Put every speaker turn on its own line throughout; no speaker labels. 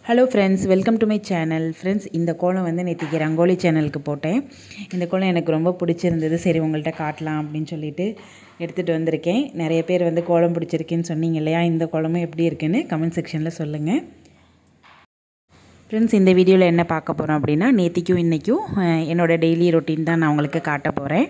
hello friends welcome to my channel friends இந்த கோலம் வந்து நேற்றுக்கு ரங்கோலி சேனலுக்கு போட்டேன் இந்த கோலம் எனக்கு ரொம்ப பிடிச்சிருந்தது சரி உங்கள்கிட்ட காட்டலாம் அப்படின்னு சொல்லிட்டு எடுத்துகிட்டு வந்திருக்கேன் நிறைய பேர் வந்து கோலம் பிடிச்சிருக்குன்னு சொன்னீங்க இல்லையா இந்த கோலமும் எப்படி இருக்குன்னு கமெண்ட் செக்ஷனில் சொல்லுங்கள் ஃப்ரெண்ட்ஸ் இந்த வீடியோவில் என்ன பார்க்க போகிறோம் அப்படின்னா நேற்றுக்கும் இன்றைக்கும் என்னோடய டெய்லி ரொட்டீன் தான் நான் உங்களுக்கு காட்ட போகிறேன்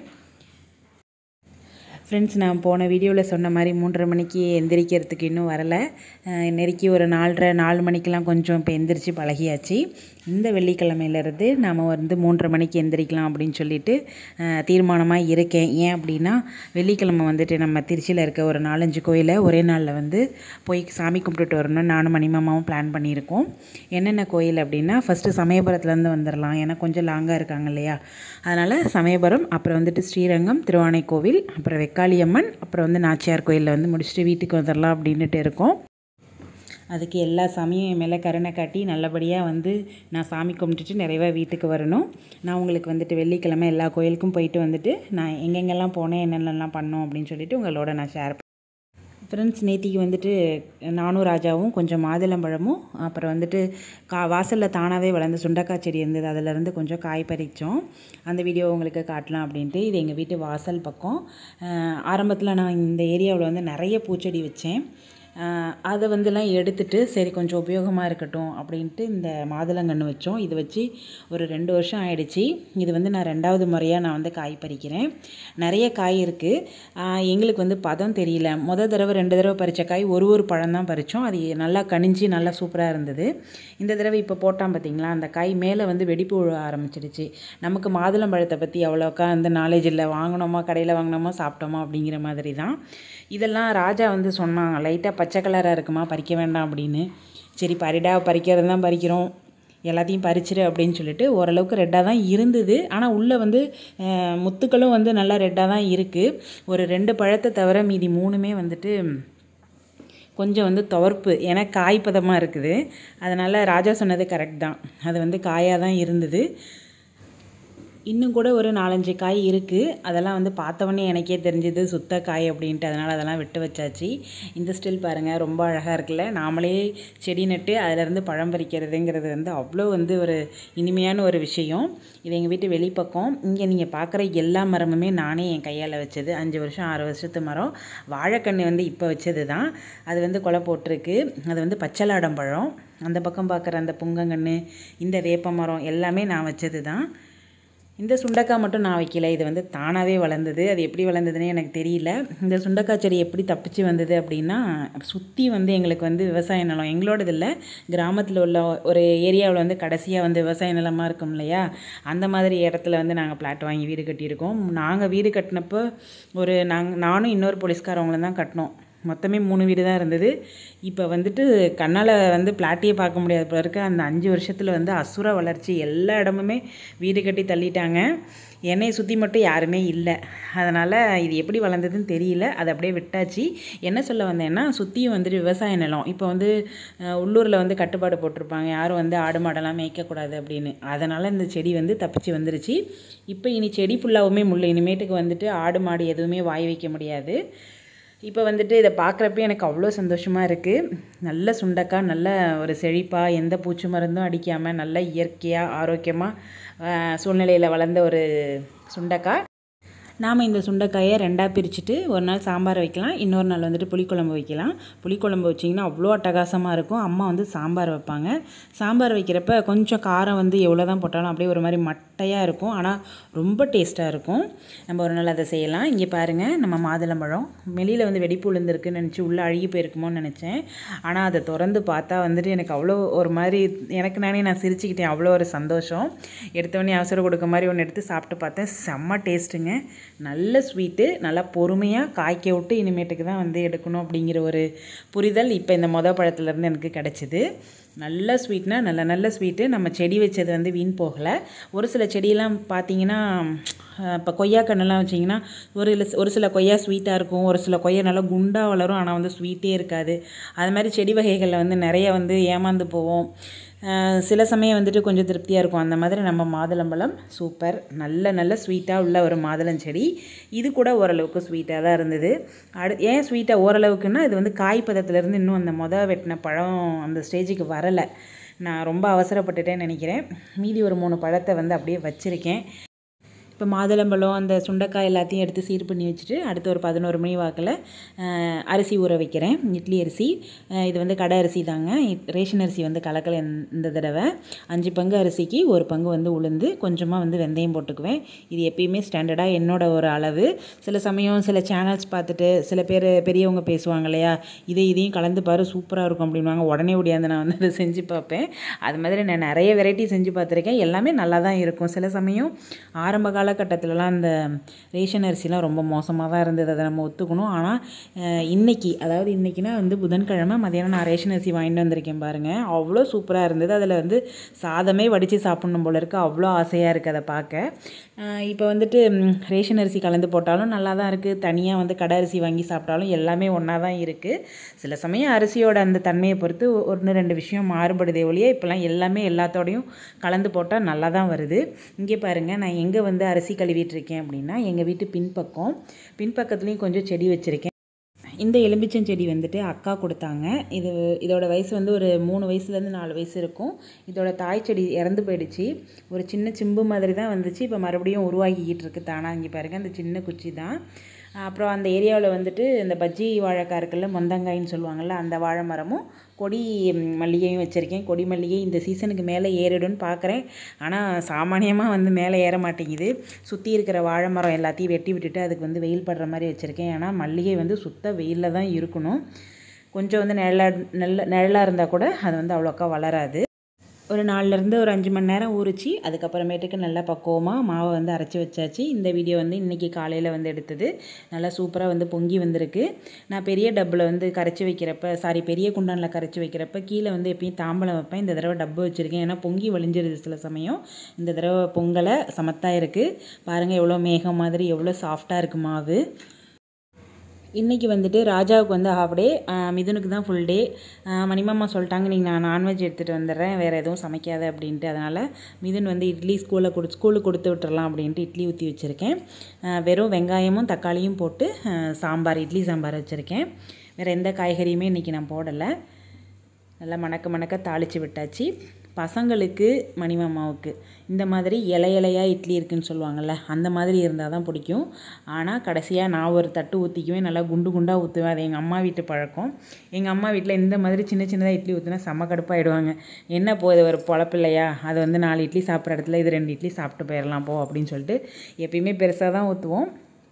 ஃப்ரெண்ட்ஸ் நான் போன வீடியோவில் சொன்ன மாதிரி மூன்றரை மணிக்கு எந்திரிக்கிறதுக்கு இன்னும் வரலை நெருக்கி ஒரு நாலரை நாலு மணிக்கெலாம் கொஞ்சம் இப்போ எந்திரிச்சு பழகியாச்சு இந்த வெள்ளிக்கிழமையிலேருந்து நாம் வந்து மூன்றரை மணிக்கு எந்திரிக்கலாம் அப்படின்னு சொல்லிட்டு தீர்மானமாக இருக்கேன் ஏன் அப்படின்னா வெள்ளிக்கிழமை வந்துட்டு நம்ம திருச்சியில் இருக்க ஒரு நாலஞ்சு கோயிலை ஒரே நாளில் வந்து போய் சாமி கும்பிட்டுட்டு வரணும்னு நானும் மணிமாமாவும் பிளான் பண்ணியிருக்கோம் என்னென்ன கோயில் அப்படின்னா ஃபஸ்ட்டு சமயபுரத்துலேருந்து வந்துடலாம் ஏன்னா கொஞ்சம் லாங்காக இருக்காங்க இல்லையா அதனால் சமயபுரம் அப்புறம் வந்துட்டு ஸ்ரீரங்கம் திருவானைக்கோவில் அப்புறம் வெக்காளியம்மன் அப்புறம் வந்து நாச்சியார் கோயிலில் வந்து முடிச்சுட்டு வீட்டுக்கு வந்துடலாம் அப்படின்ட்டு இருக்கோம் அதுக்கு எல்லா சாமியும் என் மேலே கருணை காட்டி நல்லபடியாக வந்து நான் சாமி கும்பிட்டுட்டு நிறைவாக வீட்டுக்கு வரணும் நான் உங்களுக்கு வந்துட்டு வெள்ளிக்கிழமை எல்லா கோயிலுக்கும் போயிட்டு வந்துட்டு நான் எங்கெங்கெல்லாம் போனேன் என்னென்னலாம் பண்ணோம் அப்படின்னு சொல்லிட்டு உங்களோட நான் ஷேர் ஃப்ரெண்ட்ஸ் நேத்திக்கு வந்துட்டு நானும் ராஜாவும் கொஞ்சம் மாதுளம்பழமும் அப்புறம் வந்துட்டு கா வாசலில் தானாகவே வளர்ந்த சுண்டக்காய் செடி இருந்தது அதிலேருந்து கொஞ்சம் காய் பறித்தோம் அந்த வீடியோ உங்களுக்கு காட்டலாம் அப்படின்ட்டு இது எங்கள் வீட்டு வாசல் பக்கம் ஆரம்பத்தில் நான் இந்த ஏரியாவில் வந்து நிறைய பூச்செடி வச்சேன் அதை வந்துலாம் எடுத்துட்டு சரி கொஞ்சம் உபயோகமாக இருக்கட்டும் அப்படின்ட்டு இந்த மாதுளங்கன்று வச்சோம் இது வச்சு ஒரு ரெண்டு வருஷம் ஆயிடுச்சு இது வந்து நான் ரெண்டாவது முறையாக நான் வந்து காய் பறிக்கிறேன் நிறைய காய் இருக்குது எங்களுக்கு வந்து பதம் தெரியல மொதல் தடவை ரெண்டு தடவை பறித்த காய் ஒரு ஒரு பழம் தான் பறித்தோம் அது நல்லா கனிஞ்சு நல்லா சூப்பராக இருந்தது இந்த தடவை இப்போ போட்டான் பார்த்தீங்களா அந்த காய் மேலே வந்து வெடிப்பு விழ ஆரம்பிச்சிடுச்சு நமக்கு மாதுளம்பழத்தை பற்றி அவ்வளோக்கா அந்த நாலேஜ் இல்லை வாங்கினோமா கடையில் வாங்கினோமா சாப்பிட்டோமா அப்படிங்கிற மாதிரி தான் இதெல்லாம் ராஜா வந்து சொன்னாங்க லைட்டாக பச்சை கலராக இருக்குமா பறிக்க வேண்டாம் அப்படின்னு சரி பரிடா பறிக்கிறது தான் பறிக்கிறோம் எல்லாத்தையும் பறிச்சிரு அப்படின்னு சொல்லிட்டு ஓரளவுக்கு ரெட்டாக தான் இருந்தது ஆனால் உள்ளே வந்து முத்துக்களும் வந்து நல்லா ரெட்டாக தான் இருக்குது ஒரு ரெண்டு பழத்தை தவிர மீதி மூணுமே வந்துட்டு கொஞ்சம் வந்து துவர்ப்பு ஏன்னா காய் பதமாக இருக்குது அதனால் ராஜா சொன்னது கரெக்ட் தான் அது வந்து காயாக தான் இருந்தது இன்னும் கூட ஒரு நாலஞ்சு காய் இருக்குது அதெல்லாம் வந்து பார்த்தவொடனே எனக்கே தெரிஞ்சது சுத்த காய் அப்படின்ட்டு அதனால் அதெல்லாம் விட்டு வச்சாச்சு இந்த ஸ்டில் பாருங்கள் ரொம்ப அழகாக இருக்குல்ல நாமளே செடி நட்டு அதிலேருந்து பழம் பறிக்கிறதுங்கிறது வந்து அவ்வளோ வந்து ஒரு இனிமையான ஒரு விஷயம் இது எங்கள் வீட்டு வெளிப்பக்கம் இங்கே நீங்கள் பார்க்குற எல்லா மரமுமே நானே என் கையால் வச்சது அஞ்சு வருஷம் ஆறு வருஷத்து மரம் வாழைக்கன்று வந்து இப்போ வச்சது தான் அது வந்து கொலை போட்டிருக்கு அது வந்து பச்சலாடம் பழம் அந்த பக்கம் பார்க்குற அந்த புங்கங்கன்று இந்த வேப்ப மரம் எல்லாமே நான் வச்சது தான் இந்த சுண்டக்காய் மட்டும் நான் வைக்கல இது வந்து தானாகவே வளர்ந்தது அது எப்படி வளர்ந்ததுன்னே எனக்கு தெரியல இந்த சுண்டக்காய் செடி எப்படி தப்பிச்சு வந்தது அப்படின்னா சுற்றி வந்து எங்களுக்கு வந்து விவசாய நிலம் எங்களோடது இல்லை கிராமத்தில் உள்ள ஒரு ஏரியாவில் வந்து கடைசியாக வந்து விவசாய நிலமாக இருக்கும் இல்லையா அந்த மாதிரி இடத்துல வந்து நாங்கள் பிளாட் வாங்கி வீடு கட்டியிருக்கோம் நாங்கள் வீடு கட்டினப்போ ஒரு நாங்கள் நானும் இன்னொரு போலீஸ்காரவங்களும் தான் கட்டினோம் மொத்தமே மூணு வீடு தான் இருந்தது இப்போ வந்துட்டு கண்ணால் வந்து பிளாட்டியே பார்க்க முடியாது போல இருக்க அந்த அஞ்சு வருஷத்தில் வந்து அசுர வளர்ச்சி எல்லா இடமுமே வீடு கட்டி தள்ளிட்டாங்க என்னையை சுற்றி மட்டும் யாருமே இல்லை அதனால் இது எப்படி வளர்ந்ததுன்னு தெரியல அதை அப்படியே விட்டாச்சு என்ன சொல்ல வந்தேன்னா சுற்றியும் வந்துட்டு விவசாய நிலம் இப்போ வந்து உள்ளூரில் வந்து கட்டுப்பாடு போட்டிருப்பாங்க யாரும் வந்து ஆடு மாடெல்லாம் மேய்க்கக்கூடாது அப்படின்னு அதனால் இந்த செடி வந்து தப்பிச்சு வந்துருச்சு இப்போ இனி செடி ஃபுல்லாகவுமே முள் இனிமேட்டுக்கு வந்துட்டு ஆடு மாடு எதுவுமே வாய் வைக்க முடியாது இப்போ வந்துட்டு இதை பார்க்குறப்ப எனக்கு அவ்வளோ சந்தோஷமாக இருக்குது நல்ல சுண்டக்காய் நல்ல ஒரு செழிப்பாக எந்த பூச்சி மருந்தும் அடிக்காமல் நல்ல இயற்கையாக ஆரோக்கியமாக சூழ்நிலையில் வளர்ந்த ஒரு சுண்டக்காய் நாம் இந்த சுண்டைக்காயை ரெண்டாக பிரிச்சுட்டு ஒரு நாள் சாம்பார் வைக்கலாம் இன்னொரு நாள் வந்துட்டு புளிக்குழம்பு வைக்கலாம் புளிக்குழம்பு வச்சிங்கன்னா அவ்வளோ அட்டகாசமாக இருக்கும் அம்மா வந்து சாம்பார் வைப்பாங்க சாம்பார் வைக்கிறப்ப கொஞ்சம் காரம் வந்து எவ்வளோ தான் போட்டாலும் அப்படியே ஒரு மாதிரி மட்டையாக இருக்கும் ஆனால் ரொம்ப டேஸ்ட்டாக இருக்கும் நம்ம ஒரு நாள் அதை செய்யலாம் இங்கே பாருங்கள் நம்ம மாதுளம்பழம் வெளியில் வந்து வெடிப்பு விழுந்திருக்குன்னு நினச்சி உள்ளே அழுகி போயிருக்குமோன்னு நினச்சேன் ஆனால் அதை திறந்து பார்த்தா வந்துட்டு எனக்கு அவ்வளோ ஒரு மாதிரி எனக்கு நானே நான் சிரிச்சுக்கிட்டேன் அவ்வளோ ஒரு சந்தோஷம் எடுத்தவொடனே அவசரம் கொடுக்க மாதிரி ஒன்று எடுத்து சாப்பிட்டு பார்த்தேன் செம்ம டேஸ்ட்டுங்க நல்ல ஸ்வீட்டு நல்லா பொறுமையாக காய்க்க விட்டு இனிமேட்டுக்கு தான் வந்து எடுக்கணும் அப்படிங்கிற ஒரு புரிதல் இப்போ இந்த மொதல் பழத்துலேருந்து எனக்கு கிடச்சிது நல்ல ஸ்வீட்னா நல்ல நல்ல ஸ்வீட்டு நம்ம செடி வச்சது வந்து வீண் போகலை ஒரு சில செடியெல்லாம் பார்த்தீங்கன்னா இப்போ கொய்யா கண்ணெல்லாம் வச்சிங்கன்னா ஒரு ஒரு சில கொய்யா ஸ்வீட்டாக இருக்கும் ஒரு சில கொய்யா நல்லா குண்டாக வளரும் ஆனால் வந்து ஸ்வீட்டே இருக்காது அது மாதிரி செடி வகைகளில் வந்து நிறைய வந்து ஏமாந்து போவோம் சில சமயம் வந்துட்டு கொஞ்சம் திருப்தியாக இருக்கும் அந்த மாதிரி நம்ம மாதுளம்பழம் சூப்பர் நல்ல நல்ல ஸ்வீட்டாக உள்ள ஒரு மாதுளஞ்செடி இது கூட ஓரளவுக்கு ஸ்வீட்டாக தான் இருந்தது அடு ஏன் ஸ்வீட்டாக ஓரளவுக்குன்னா இது வந்து காய் பதத்துலேருந்து இன்னும் அந்த மொதல் வெட்டின பழம் அந்த ஸ்டேஜுக்கு வரலை நான் ரொம்ப அவசரப்பட்டுட்டேன்னு நினைக்கிறேன் மீதி ஒரு மூணு பழத்தை வந்து அப்படியே வச்சுருக்கேன் இப்போ மாதுளம்பழம் அந்த சுண்டைக்காய் எல்லாத்தையும் எடுத்து சீர் பண்ணி வச்சுட்டு அடுத்து ஒரு பதினோரு மணி வாக்கில் அஹ், அரிசி ஊற வைக்கிறேன் இட்லி அரிசி அஹ், இது வந்து கடை அரிசி தாங்க இட்- ரேஷன் அரிசி வந்து கலக்கலை இந்த- இந்த தடவை அஞ்சு பங்கு அரிசிக்கு ஒரு பங்கு வந்து உளுந்து கொஞ்சமாக வந்து வெந்தயம் போட்டுக்குவேன் இது எப்பயுமே ஸ்டாண்டர்டாக என்னோட ஒரு அளவு சில சமயம் சில சேனல்ஸ் பார்த்துட்டு சில பேர் பெரியவங்க பேசுவாங்க இல்லையா இதை இதையும் கலந்து பாரு சூப்பராக இருக்கும் அப்படின்வாங்க உடனே ஓடியாந்து நான் வந்து அதை செஞ்சு பார்ப்பேன் அது மாதிரி நான் நிறைய வெரைட்டி செஞ்சு பார்த்துருக்கேன் எல்லாமே நல்லா தான் இருக்கும் சில சமயம் ஆரம்ப காலகட்டத்திலலாம் அந்த ரேஷன் அரிசிலாம் ரொம்ப மோசமாக தான் இருந்தது அதை நம்ம ஒத்துக்கணும் ஆனால் அஹ், இன்னைக்கு அதாவது இன்னைக்குனா வந்து புதன்கிழமை மதியானம் நான் ரேஷன் அரிசி வாங்கிட்டு வந்திருக்கேன் பாருங்கள் அவ்வளோ சூப்பராக இருந்தது அதில் வந்து சாதமே வடித்து சாப்பிட்ணும் போல இருக்குது அவ்வளோ ஆசையாக இருக்குது அதை பார்க்க இப்போ வந்துட்டு ம், ரேஷன் அரிசி கலந்து போட்டாலும் நல்லா தான் இருக்குது தனியாக வந்து கடை அரிசி வாங்கி சாப்பிட்டாலும் எல்லாமே ஒன்றா தான் இருக்குது சில சமயம் அரிசியோட அந்த தன்மையை பொறுத்து ஒன்று ரெண்டு விஷயம் மாறுபடுதே ஒழிய இப்போலாம் எல்லாமே எல்லாத்தோடையும் கலந்து போட்டால் நல்லா தான் வருது இங்கே பாருங்கள் நான் எங்கே வந்து அரிசி கழுவிட்டு இருக்கேன் அப்படின்னா எங்கள் வீட்டு பின்பக்கம் பின்பக்கத்துலேயும் கொஞ்சம் செடி வச்சுருக்கேன் இந்த எலும்பிச்சம் செடி வந்துட்டு அக்கா கொடுத்தாங்க இது இதோட வயசு வந்து ஒரு மூணு வயசுலேருந்து நாலு வயசு இருக்கும் இதோட தாய் செடி இறந்து போயிடுச்சு ஒரு சின்ன சிம்பு மாதிரி தான் வந்துச்சு இப்போ மறுபடியும் உருவாக்கிக்கிட்டு இருக்கு தானாக இங்கே பாருங்கள் அந்த சின்ன குச்சி தான் அப்புறம் அந்த ஏரியாவில் வந்துட்டு இந்த பஜ்ஜி வாழைக்காய் இருக்குல்ல மொந்தங்காயின்னு சொல்லுவாங்கள்ல அந்த வாழை மரமும் கொடி ம், மல்லிகையும் வச்சுருக்கேன் கொடி மல்லிகை இந்த சீசனுக்கு மேலே ஏறிடும்னு பார்க்குறேன் ஆனால் சாமானியமாக வந்து மேலே ஏற மாட்டேங்குது சுற்றி இருக்கிற வாழை மரம் எல்லாத்தையும் வெட்டி விட்டுட்டு அதுக்கு வந்து வெயில் படுற மாதிரி வச்சுருக்கேன் ஏன்னா மல்லிகை வந்து சுத்த வெயிலில் தான் இருக்கணும் கொஞ்சம் வந்து நிழலாக நல்ல நிழலாக இருந்தால் கூட அது வந்து அவ்வளோக்கா வளராது ஒரு நாலுலேருந்து ஒரு அஞ்சு மணி நேரம் ஊறிச்சு அதுக்கப்புறமேட்டுக்கு நல்லா பக்குவமாக மாவை வந்து அரைச்சி வச்சாச்சு இந்த வீடியோ வந்து இன்றைக்கி காலையில் வந்து எடுத்தது நல்லா சூப்பராக வந்து பொங்கி வந்திருக்கு நான் பெரிய டப்பில் வந்து கரைச்சி வைக்கிறப்ப சாரி பெரிய குண்டானில் கரைச்சி வைக்கிறப்ப கீழே வந்து எப்பயும் தாம்பலம் வைப்பேன் இந்த தடவை டப்பு வச்சுருக்கேன் ஏன்னா பொங்கி வழிஞ்சிருது சில சமயம் இந்த தடவை பொங்கலை சமத்தாக இருக்குது பாருங்கள் எவ்வளோ மேகம் மாதிரி எவ்வளோ சாஃப்டாக இருக்குது மாவு இன்றைக்கி வந்துட்டு ராஜாவுக்கு வந்து ஹாஃப் டே மிதுனுக்கு தான் ஃபுல் டே மணிமாமா சொல்லிட்டாங்க நீங்கள் நான் நான்வெஜ் எடுத்துகிட்டு வந்துடுறேன் வேறு எதுவும் சமைக்காத அப்படின்ட்டு அதனால் மிதுன் வந்து இட்லி ஸ்கூலில் கொடு ஸ்கூலுக்கு கொடுத்து விட்டுறலாம் அப்படின்ட்டு இட்லி ஊற்றி வச்சுருக்கேன் அஹ் வெறும் வெங்காயமும் தக்காளியும் போட்டு அஹ் சாம்பார் இட்லி சாம்பார் வச்சுருக்கேன் வேறு எந்த காய்கறியுமே இன்றைக்கி நான் போடலை நல்லா மணக்க மணக்க தாளித்து விட்டாச்சு பசங்களுக்கு மணிமாமாவுக்கு இந்த மாதிரி இலை இலையாக இட்லி இருக்குன்னு சொல்லுவாங்கள்ல அந்த மாதிரி இருந்தால் தான் பிடிக்கும் ஆனால் கடைசியாக நான் ஒரு தட்டு ஊற்றிக்குவேன் நல்லா குண்டு குண்டாக ஊற்றுவேன் அது எங்கள் அம்மா வீட்டு பழக்கம் எங்கள் அம்மா வீட்டில் இந்த மாதிரி சின்ன சின்னதாக இட்லி ஊற்றினா செம்ம கடுப்பாயிடுவாங்க என்ன போ இது ஒரு பொழப்பில்லையா அது வந்து நாலு இட்லி சாப்பிட்ற இடத்துல இது ரெண்டு இட்லி சாப்பிட்டு போயிடலாம் போ அப்படின்னு சொல்லிட்டு எப்பயுமே பெருசாக தான் ஊற்றுவோம்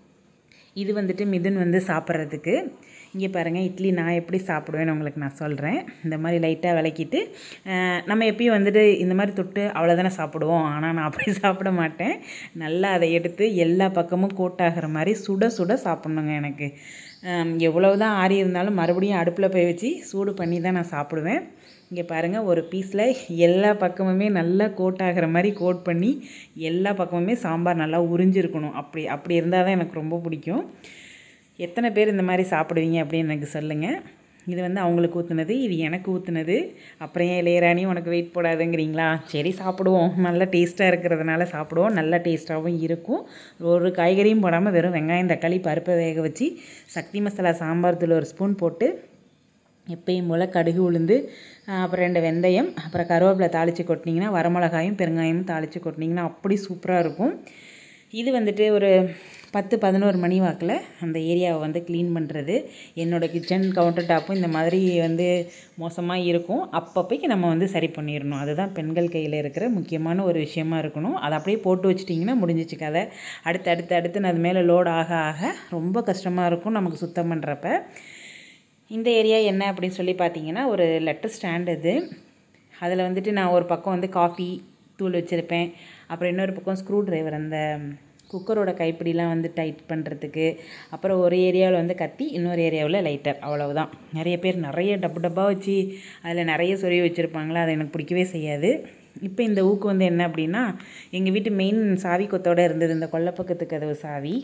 இது வந்துட்டு மிதுன் வந்து சாப்பிட்றதுக்கு இங்கே பாருங்கள் இட்லி நான் எப்படி சாப்பிடுவேன்னு உங்களுக்கு நான் சொல்கிறேன் இந்த மாதிரி லைட்டாக விளக்கிட்டு அஹ், நம்ம எப்பயும் வந்துட்டு இந்த மாதிரி தொட்டு அவ்வளோதானே சாப்பிடுவோம் ஆனால் நான் அப்படி சாப்பிட மாட்டேன் நல்லா அதை எடுத்து எல்லா பக்கமும் கோட்டாகிற மாதிரி சுட சுட சாப்பிட்ணுங்க எனக்கு அஹ், எவ்வளவு தான் ஆறி இருந்தாலும் மறுபடியும் அடுப்பில் போய் வச்சு சூடு பண்ணி தான் நான் சாப்பிடுவேன் இங்கே பாருங்கள் ஒரு பீஸில் எல்லா பக்கமுமே நல்லா கோட் ஆகிற மாதிரி கோட் பண்ணி எல்லா பக்கமுமே சாம்பார் நல்லா உறிஞ்சிருக்கணும் அப்படி அப்படி இருந்தால் தான் எனக்கு ரொம்ப பிடிக்கும் எத்தனை பேர் இந்த மாதிரி சாப்பிடுவீங்க அப்படின்னு எனக்கு சொல்லுங்கள் இது வந்து அவங்களுக்கு ஊற்றுனது இது எனக்கு ஊற்றுனது அப்புறம் ஏன் இளையராணி உனக்கு வெயிட் போடாதுங்கிறீங்களா சரி சாப்பிடுவோம் நல்லா டேஸ்ட்டாக இருக்கிறதுனால சாப்பிடுவோம் நல்லா டேஸ்ட்டாகவும் இருக்கும் ஒரு காய்கறியும் போடாமல் வெறும் வெங்காயம் தக்காளி பருப்பை வேக வச்சு சக்தி மசாலா சாம்பார் தூள் ஒரு ஸ்பூன் போட்டு எப்பயும் போல் கடுகு உளுந்து ஆஹ் அப்புறம் ரெண்டு வெந்தயம் அப்புறம் கருவேப்பிலை தாளித்து கொட்டினீங்கன்னா வரமிளகாயும் பெருங்காயமும் தாளித்து கொட்டினீங்கன்னா அப்படி சூப்பராக இருக்கும் இது வந்துட்டு ஒரு பத்து பதினோரு மணி வாக்கில் அந்த ஏரியாவை வந்து க்ளீன் பண்ணுறது என்னோடய கிச்சன் கவுண்டர் டாப்பும் இந்த மாதிரி வந்து மோசமாக இருக்கும் அப்பப்போக்கு நம்ம வந்து சரி பண்ணிடணும் அதுதான் பெண்கள் கையில் இருக்கிற முக்கியமான ஒரு விஷயமா இருக்கணும் அதை அப்படியே போட்டு வச்சிட்டிங்கன்னா முடிஞ்சிச்சு கதை அடுத்து அடுத்து அடுத்து அது மேலே லோட் ஆக ஆக ரொம்ப கஷ்டமாக இருக்கும் நமக்கு சுத்தம் பண்ணுறப்ப இந்த ஏரியா என்ன அப்படின்னு சொல்லி பார்த்தீங்கன்னா ஒரு லெட்டர் ஸ்டாண்ட் இது அதில் வந்துட்டு நான் ஒரு பக்கம் வந்து காஃபி தூள் வச்சுருப்பேன் அப்புறம் இன்னொரு பக்கம் ஸ்க்ரூ டிரைவர் அந்த குக்கரோட கைப்பிடிலாம் வந்து டைட் பண்ணுறதுக்கு அப்புறம் ஒரு ஏரியாவில் வந்து கத்தி இன்னொரு ஏரியாவில் லைட்டர் அவ்வளவுதான் நிறைய பேர் நிறைய டப்பு டப்பாக வச்சு அதில் நிறைய சொருவி வச்சுருப்பாங்களா அது எனக்கு பிடிக்கவே செய்யாது இப்போ இந்த ஊக்கு வந்து என்ன அப்படின்னா எங்கள் வீட்டு மெயின் சாவி கொத்தோடு இருந்தது இந்த கொல்லப்பக்கத்து கதவு சாவி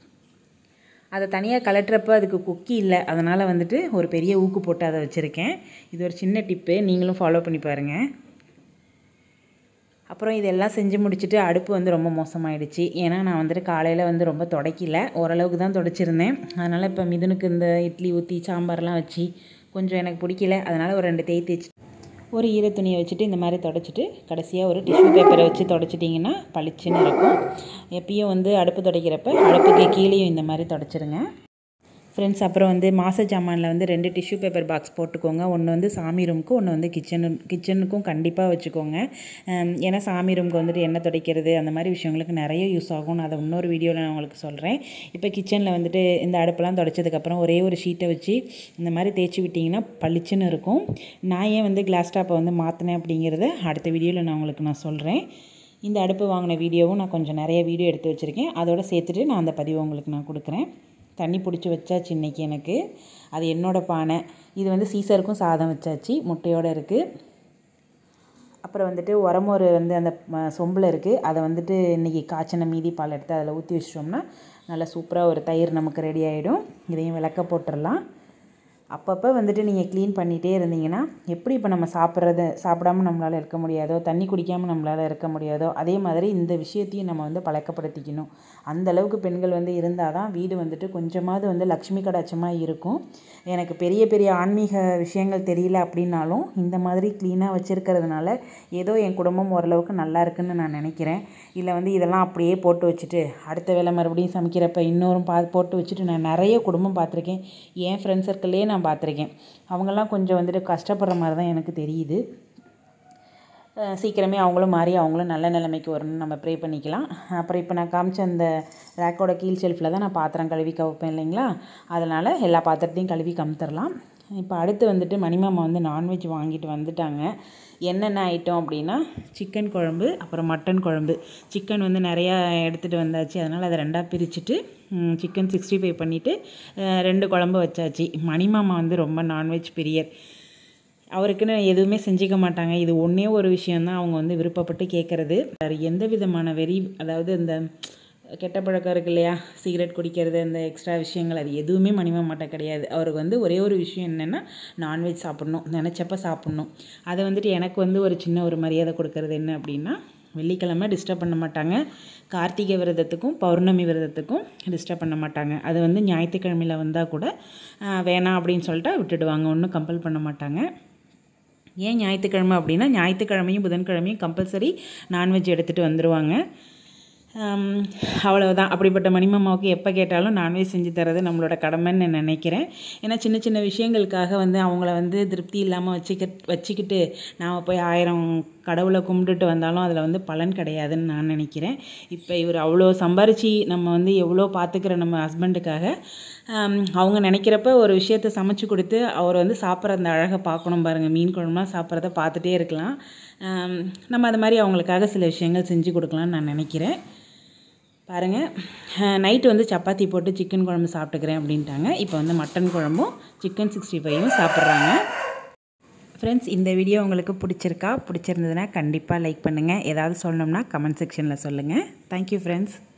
அதை தனியாக கலட்டுறப்ப அதுக்கு குக்கி இல்லை அதனால் வந்துட்டு ஒரு பெரிய ஊக்கு போட்டு அதை வச்சுருக்கேன் இது ஒரு சின்ன டிப்பு நீங்களும் ஃபாலோ பண்ணி பாருங்கள் அப்புறம் இதெல்லாம் செஞ்சு முடிச்சுட்டு அடுப்பு வந்து ரொம்ப மோசமாயிடுச்சு ஏன்னா நான் வந்துட்டு காலையில் வந்து ரொம்ப தொடக்கல ஓரளவுக்கு தான் தொடச்சிருந்தேன் அதனால் இப்போ மிதுனுக்கு இந்த இட்லி ஊற்றி சாம்பார்லாம் வச்சு கொஞ்சம் எனக்கு பிடிக்கல அதனால் ஒரு ரெண்டு தேய் தேய்ச்சி ஒரு ஈர துணியை வச்சுட்டு இந்த மாதிரி தொடச்சிட்டு கடைசியாக ஒரு டிஷ்யூ பேப்பரை வச்சு தொடச்சிட்டிங்கன்னா பளிச்சுன்னு இருக்கும் எப்பயும் வந்து அடுப்பு துடைக்கிறப்ப அடுப்புக்கு கீழேயும் இந்த மாதிரி தொடச்சிருங்க ஃப்ரெண்ட்ஸ் அப்புறம் வந்து மாச ஜாமானில் வந்து ரெண்டு டிஷ்யூ பேப்பர் பாக்ஸ் போட்டுக்கோங்க ஒன்று வந்து சாமி ரூமுக்கு ஒன்று வந்து கிச்சனு கிச்சனுக்கும் கண்டிப்பாக வச்சுக்கோங்க ஹம், ஏன்னா சாமி ரூமுக்கு வந்துட்டு எண்ணெய் துடைக்கிறது அந்த மாதிரி விஷயங்களுக்கு நிறைய யூஸ் ஆகும் நான் அதை இன்னொரு வீடியோவில் நான் உங்களுக்கு சொல்கிறேன் இப்போ கிச்சனில் வந்துட்டு இந்த அடுப்பெல்லாம் துடைச்சதுக்கப்புறம் ஒரே ஒரு ஷீட்டை வச்சு இந்த மாதிரி தேய்ச்சி விட்டிங்கன்னா பளிச்சுன்னு இருக்கும் நான் ஏன் வந்து கிளாஸ் டாப்பை வந்து மாற்றினேன் அப்படிங்கிறத அடுத்த வீடியோவில் நான் உங்களுக்கு நான் சொல்கிறேன் இந்த அடுப்பு வாங்கின வீடியோவும் நான் கொஞ்சம் நிறைய வீடியோ எடுத்து வச்சுருக்கேன் அதோட சேர்த்துட்டு நான் அந்த பதிவை உங்களுக்கு நான் கொடுக்குறேன் தண்ணி பிடிச்சி வச்சாச்சு இன்றைக்கி எனக்கு அது என்னோடய பானை இது வந்து சீசருக்கும் சாதம் வச்சாச்சு முட்டையோடு இருக்குது அப்புறம் வந்துட்டு உரமோர் வந்து அந்த ம- சொம்பில் இருக்குது அதை வந்துட்டு இன்றைக்கி காய்ச்சின மீதி பால் எடுத்து அதில் ஊற்றி வச்சிட்டோம்னா நல்லா சூப்பராக ஒரு தயிர் நமக்கு ரெடி ஆகிடும் இதையும் விளக்க போட்டுடலாம் அப்பப்போ வந்துட்டு நீங்கள் க்ளீன் பண்ணிகிட்டே இருந்தீங்கன்னா எப்படி இப்போ நம்ம சாப்பிட்றது சாப்பிடாம நம்மளால் இருக்க முடியாதோ தண்ணி குடிக்காமல் நம்மளால் இருக்க முடியாதோ அதே மாதிரி இந்த விஷயத்தையும் நம்ம வந்து பழக்கப்படுத்திக்கணும் அந்த அளவுக்கு பெண்கள் வந்து இருந்தால் தான் வீடு வந்துட்டு கொஞ்சமாவது வந்து லக்ஷ்மி கடாட்சமாக இருக்கும் எனக்கு பெரிய பெரிய ஆன்மீக விஷயங்கள் தெரியல அப்படின்னாலும் இந்த மாதிரி க்ளீனாக வச்சுருக்கிறதுனால ஏதோ என் குடும்பம் ஓரளவுக்கு நல்லா இருக்குன்னு நான் நினைக்கிறேன் இல்லை வந்து இதெல்லாம் அப்படியே போட்டு வச்சுட்டு அடுத்த வேளை மறுபடியும் சமைக்கிறப்ப இன்னொரும் பா போட்டு வச்சுட்டு நான் நிறைய குடும்பம் பார்த்துருக்கேன் என் ஃப்ரெண்ட் சர்க்கிள்லேயே நான் பார்த்துருக்கேன் அவங்கெல்லாம் கொஞ்சம் வந்துட்டு கஷ்டப்படுற மாதிரி தான் எனக்கு தெரியுது அஹ் சீக்கிரமே அவங்களும் மாறி அவங்களும் நல்ல நிலைமைக்கு வரணும்னு நம்ம ப்ரே பண்ணிக்கலாம் அப்புறம் இப்போ நான் காமிச்ச அந்த ரேக்கோட கீழ் ஷெல்ஃபில் தான் நான் பாத்திரம் கழுவி கவுப்பேன் இல்லைங்களா அதனால் எல்லா பாத்திரத்தையும் கழுவி கமுத்தரலாம் இப்போ அடுத்து வந்துட்டு மணிமாமா வந்து நான்வெஜ் வாங்கிட்டு வந்துட்டாங்க என்னென்ன ஐட்டம் அப்படின்னா சிக்கன் குழம்பு அப்புறம் மட்டன் குழம்பு சிக்கன் வந்து நிறையா எடுத்துகிட்டு வந்தாச்சு அதனால் அதை ரெண்டாக பிரிச்சுட்டு சிக்கன் சிக்ஸ்டி ஃபைவ் பண்ணிவிட்டு ரெண்டு குழம்பு வச்சாச்சு மணிமாமா வந்து ரொம்ப நான்வெஜ் பிரியர் அவருக்குன்னு எதுவுமே செஞ்சுக்க மாட்டாங்க இது ஒன்றே ஒரு விஷயந்தான் அவங்க வந்து விருப்பப்பட்டு கேட்குறது வேறு எந்த விதமான வெறி அதாவது இந்த கெட்ட பழக்கம் இருக்கு இல்லையா சிகரெட் குடிக்கிறது இந்த எக்ஸ்ட்ரா விஷயங்கள் அது எதுவுமே மணிமா மாட்டேன் கிடையாது அவருக்கு வந்து ஒரே ஒரு விஷயம் என்னென்னா நான்வெஜ் சாப்பிட்ணும் நினச்சப்ப சாப்பிட்ணும் அதை வந்துட்டு எனக்கு வந்து ஒரு சின்ன ஒரு மரியாதை கொடுக்கறது என்ன அப்படின்னா வெள்ளிக்கிழமை டிஸ்டர்ப் பண்ண மாட்டாங்க கார்த்திகை விரதத்துக்கும் பௌர்ணமி விரதத்துக்கும் டிஸ்டர்ப் பண்ண மாட்டாங்க அது வந்து ஞாயிற்றுக்கிழமையில் வந்தால் கூட ஆஹ், வேணாம் அப்படின்னு சொல்லிட்டு விட்டுடுவாங்க ஒன்றும் கம்பல் பண்ண மாட்டாங்க ஏன் ஞாயிற்றுக்கிழமை அப்படின்னா ஞாயிற்றுக்கிழமையும் புதன்கிழமையும் கம்பல்சரி நான்வெஜ் எடுத்துகிட்டு வந்துடுவாங்க ஆம், அவ்வளவுதான் அப்படிப்பட்ட மணிமாமாவுக்கு எப்போ கேட்டாலும் நான்வெஜ் செஞ்சு தரது நம்மளோட கடமைன்னு நான் நினைக்கிறேன் ஏன்னா சின்ன சின்ன விஷயங்களுக்காக வந்து அவங்கள வந்து திருப்தி இல்லாமல் வச்சுக்க வச்சுக்கிட்டு நாம் போய் ஆயிரம் கடவுளை கும்பிட்டுட்டு வந்தாலும் அதில் வந்து பலன் கிடையாதுன்னு நான் நினைக்கிறேன் இப்போ இவர் அவ்வளோ சம்பாரித்து நம்ம வந்து எவ்வளோ பார்த்துக்கிற நம்ம ஹஸ்பண்டுக்காக ஆம், அவங்க நினைக்கிறப்ப ஒரு விஷயத்த சமைச்சு கொடுத்து அவர் வந்து சாப்பிட்ற அந்த அழகை பார்க்கணும் பாருங்கள் மீன் குழம்புலாம் சாப்பிட்றத பார்த்துட்டே இருக்கலாம் ஆம், நம்ம அது மாதிரி அவங்களுக்காக சில விஷயங்கள் செஞ்சு கொடுக்கலாம்னு நான் நினைக்கிறேன் பாருங்கள் நைட்டு வந்து சப்பாத்தி போட்டு சிக்கன் குழம்பு சாப்பிட்டுக்கிறேன் அப்படின்ட்டாங்க இப்போ வந்து மட்டன் குழம்பும் சிக்கன் சிக்ஸ்டி ஃபைவும் சாப்பிட்றாங்க ஃப்ரெண்ட்ஸ் இந்த வீடியோ உங்களுக்கு பிடிச்சிருக்கா பிடிச்சிருந்ததுன்னா கண்டிப்பாக லைக் பண்ணுங்கள் ஏதாவது சொல்லணும்னா கமெண்ட் செக்ஷனில் சொல்லுங்கள் தேங்க்யூ ஃப்ரெண்ட்ஸ்